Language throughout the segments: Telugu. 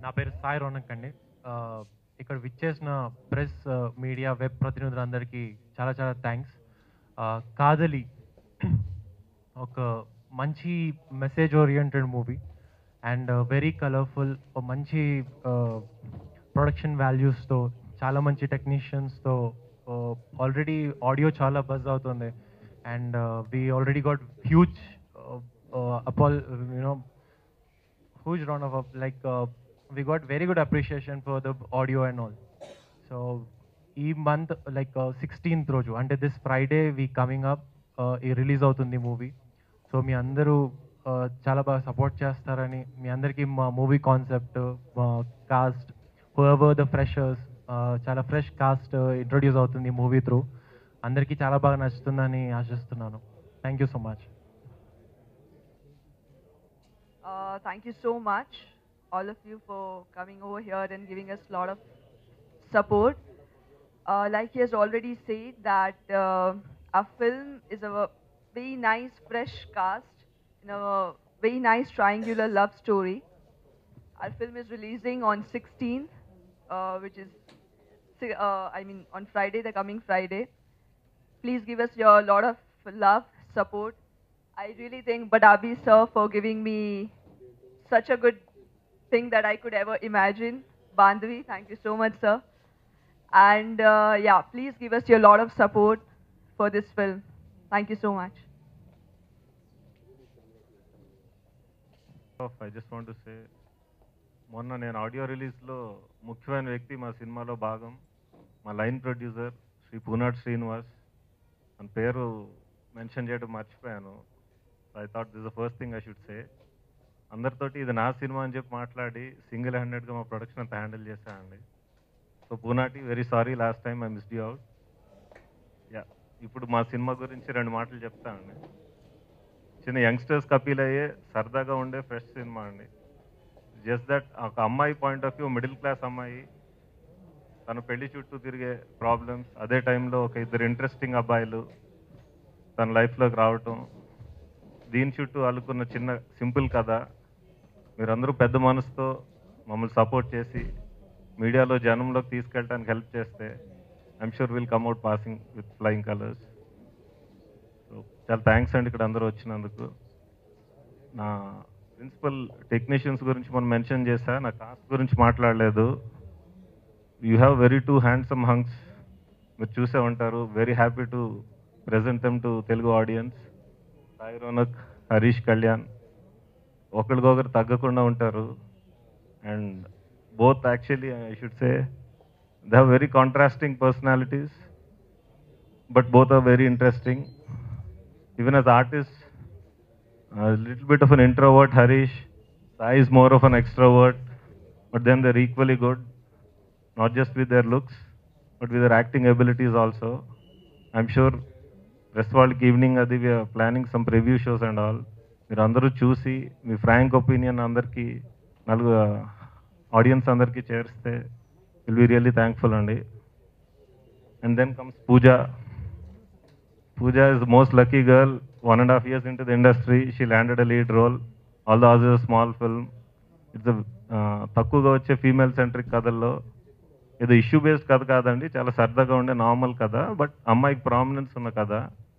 నా పేరు సాయి రోనక్ అండి ఆ, ఇక్కడ విచ్చేసిన ప్రెస్ మీడియా వెబ్ ప్రతినిధులందరికీ చాలా చాలా థ్యాంక్స్ కాదలి ఒక మంచి message oriented movie and very colourful మంచి ప్రొడక్షన్ వాల్యూస్తో చాలా మంచి టెక్నీషియన్స్తో ఆల్రెడీ ఆడియో చాలా బజ్ అవుతుంది and we already got huge applause you know huge round of app- like uh, we got very good appreciation for the audio and all so ఈ మంత్ లైక్ సిక్స్టీన్త్ రోజు అంటే this Friday we coming up ఈ రిలీజ్ అవుతుంది మూవీ సో మీ అందరూ uh, చాలా బాగా సపోర్ట్ చేస్తారని మీ అందరికీ మా మూవీ కాన్సెప్ట్ మా కాస్ట్ హూఎవర్ ద ఫ్రెషర్స్ చాలా ఫ్రెష్ కాస్ట్ ఇంట్రొడ్యూస్ అవుతుంది మూవీ త్రూ అందరికీ చాలా బాగా నచ్చుతుందని ఆశిస్తున్నాను thank you so much Uh, thank you so much, all of you, for coming over here and giving us a lot of support. Uh, like he has already said that uh, our film is a very nice, fresh cast in a very nice triangular love story. Our film is releasing on 16th, uh, which is, si- uh, I mean, on Friday, the coming Friday. Please give us your lot of love, support. I really thank Badabi sir for giving me such a good thing that I could ever imagine. Bandhavi, thank you so much, sir. And uh, yeah, please give us your lot of support for this film. Thank you so much. Of I just want to say మొన్న నేను ఆడియో రిలీజ్లో ముఖ్యమైన వ్యక్తి మా సినిమాలో భాగం మా లైన్ ప్రొడ్యూసర్ శ్రీ పూనాడ్ శ్రీనివాస్ మన పేరు మెన్షన్ చేయడం మర్చిపోయాను I thought this the first thing I should say అందరితోటి ఇది నా సినిమా అని చెప్పి మాట్లాడి సింగిల్ హ్యాండెడ్గా మా ప్రొడక్షన్ అంతా హ్యాండిల్ చేశానండి so Poonati very sorry last time I miss you out yeah ఇప్పుడు మా సినిమా గురించి రెండు మాటలు చెప్తానండి చిన్న యంగ్స్టర్స్ కపీల్ అయ్యే సరదాగా ఉండే ఫ్రెష్ సినిమా అండి జస్ట్ దట్ ఒక అమ్మాయి point of view middle class అమ్మాయి తన పెళ్లి చుట్టూ తిరిగే ప్రాబ్లమ్స్ అదే టైంలో ఒక ఇద్దరు ఇంట్రెస్టింగ్ అబ్బాయిలు తన లైఫ్లోకి రావటం దీని చుట్టూ అల్లుకున్న చిన్న సింపుల్ కథ మీరందరూ పెద్ద మనసుతో మమ్మల్ని సపోర్ట్ చేసి మీడియాలో జనంలోకి తీసుకెళ్ళడానికి హెల్ప్ చేస్తే I'm sure will come out passing with flying colours so చాలా థ్యాంక్స్ అండి ఇక్కడ అందరూ వచ్చినందుకు నా ప్రిన్సిపల్ టెక్నీషియన్స్ గురించి మనం మెన్షన్ చేశా నా కాస్ట్ గురించి మాట్లాడలేదు you have very two handsome hunks మీరు చూసే ఉంటారు very happy to present them to Telugu audience Sai Ronak Harish Kalyan ఒకరికొకరు తగ్గకుండా ఉంటారు and both actually I should say they have very contrasting personalities but both are very interesting. Even as artists, a little bit of an introvert, Harish. Sai is more of an extrovert, but then they're equally good, not just with their looks, but with their acting abilities also. I'm sure rest వాళ్ళకి ఈవినింగ్ అది we're planning some preview shows and all మీరు అందరూ చూసి మీ ఫ్రాంక్ ఒపీనియన్ అందరికీ నలుగు ఆడియన్స్ అందరికీ చేరిస్తే విల్ బి రియల్లీ థ్యాంక్ఫుల్ అండి and then comes Pooja Pooja is the most lucky girl. One and a half years into the industry, she landed a lead role. Although ours is a small film, it's a uh, తక్కువగా వచ్చే ఫీమేల్ సెంట్రిక్ కథల్లో ఇది ఇష్యూ బేస్డ్ కథ కాదండి చాలా సరదాగా ఉండే నార్మల్ కథ బట్ అమ్మాయికి ప్రామినెన్స్ ఉన్న కథ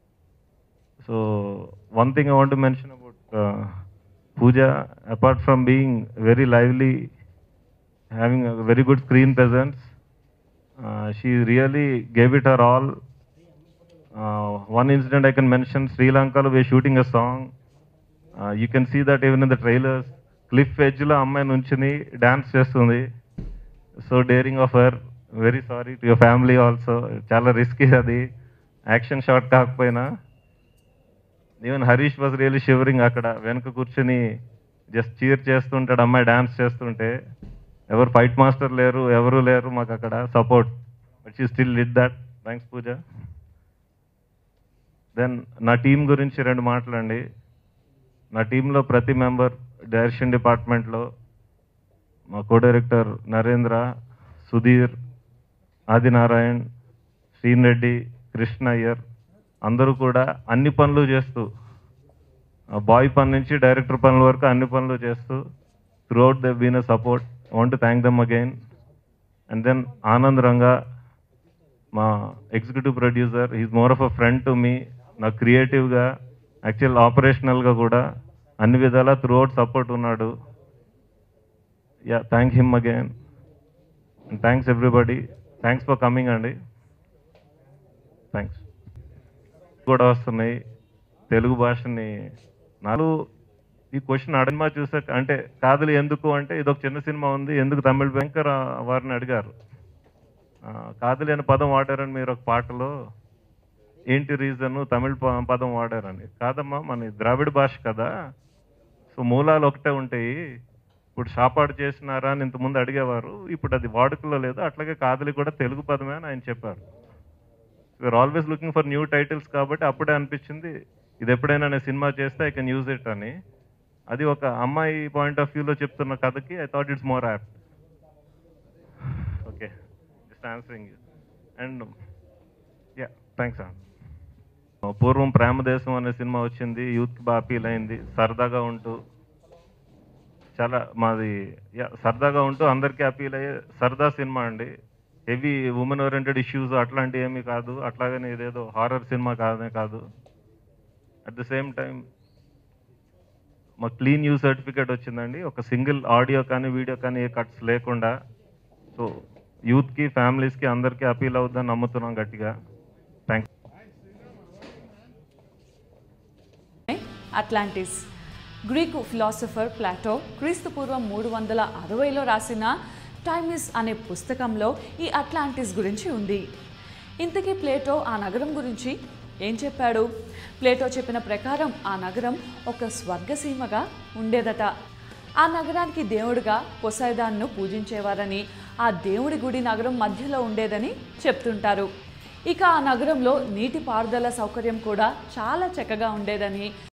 so one thing I want mention about Pooja apart from being very lively having very good screen presence she really gave it her all uh, one incident I can mention Sri Lanka, we're shooting a song. Uh, you can see that even in the trailers. Cliff ఎడ్జ్లో అమ్మాయి నుంచుని డాన్స్ చేస్తుంది so daring of her very sorry to your family also చాలా రిస్కీ అది యాక్షన్ షాట్ కాకపోయినా even Harish was really shivering అక్కడ వెనక కూర్చుని జస్ట్ చీర్ చేస్తుంటాడు అమ్మాయి డాన్స్ చేస్తుంటే ఎవరు ఫైట్ మాస్టర్ లేరు ఎవరు లేరు మాకు అక్కడ support but she still did that thanks Pooja then నా టీం గురించి రెండు మాటలండి నా టీంలో ప్రతి మెంబర్ డైరెక్షన్ డిపార్ట్మెంట్లో మా కో డైరెక్టర్ నరేంద్ర సుధీర్ ఆదినారాయణ్ శ్రీన్ రెడ్డి కృష్ణ అయ్యర్ అందరూ కూడా అన్ని పనులు చేస్తూ బాయ్ పని నుంచి డైరెక్టర్ పనుల వరకు అన్ని పనులు చేస్తూ throughout the been support want to thank them again and then Anand Ranga మా executive producer is more of a friend to me నాకు క్రియేటివ్గా యాక్చువల్ ఆపరేషనల్గా కూడా అన్ని విధాలా త్రూ అవుట్ సపోర్ట్ ఉన్నాడు yeah thank him again and thanks everybody thanks for coming అండి థ్యాంక్స్ కూడా వస్తున్నాయి తెలుగు భాషని నాలుగు ఈ క్వశ్చన్ అడిమా చూసాక అంటే కాదలి ఎందుకు అంటే ఇది ఒక చిన్న సినిమా ఉంది ఎందుకు తమిళ వెంకర్ వారిని అడిగారు ఆ, కాదలి అనే పదం వాడారని మీరు ఒక పాటలో ఏంటి రీజన్ తమిళ ప- పదం వాడారని కాదమ్మా మన ద్రావిడ భాష కదా సో మూలాలు ఒకటే ఉంటాయి ఇప్పుడు షాపాడు చేసినారా అని ఇంతకుముందు అడిగేవారు ఇప్పుడు అది వాడుకలో లేదు అట్లాగే కాదలి కూడా తెలుగు పదమే అని ఆయన చెప్పారు we're always looking for new titles కాబట్టి అప్పుడే అనిపించింది ఇది ఎప్పుడైనా నేను సినిమా చేస్తే ఐ కెన్ యూజ్ ఇట్ అని అది ఒక అమ్మాయి పాయింట్ ఆఫ్ వ్యూలో చెప్తున్న కథకి I thought it's more apt okay just answering and yeah thanks పూర్వం ప్రేమదేశం అనే సినిమా వచ్చింది యూత్కి బాగా అపీల్ అయింది సరదాగా ఉంటూ చాలా మాది యా సరదాగా ఉంటూ అందరికీ అపీల్ అయ్యే సరదా సినిమా అండి హెవీ ఉమెన్ ఓరియంటెడ్ ఇష్యూస్ అట్లాంటివి ఏమీ కాదు అట్లాగని ఇదేదో హారర్ సినిమా కాదనే కాదు అట్ ద సేమ్ టైం మా క్లీన్ యూ సర్టిఫికేట్ వచ్చిందండి ఒక సింగిల్ ఆడియో కానీ వీడియో కానీ ఏ కట్స్ లేకుండా సో యూత్కి ఫ్యామిలీస్కి అందరికీ అపీల్ అవుద్దని నమ్ముతున్నాం గట్టిగా thank Atlantis Greek philosopher Plato క్రీస్తు పూర్వం మూడు వందల అరవైలో రాసిన టైమిస్ అనే పుస్తకంలో ఈ అట్లాంటిస్ గురించి ఉంది ఇంతకీ ప్లేటో ఆ నగరం గురించి ఏం చెప్పాడు ప్లేటో చెప్పిన ప్రకారం ఆ నగరం ఒక స్వర్గసీమగా ఉండేదట ఆ నగరానికి దేవుడిగా పొసైదాన్ను పూజించేవారని ఆ దేవుడి గుడి నగరం మధ్యలో ఉండేదని చెప్తుంటారు ఇక ఆ నగరంలో నీటి పారుదల సౌకర్యం కూడా చాలా చక్కగా ఉండేదని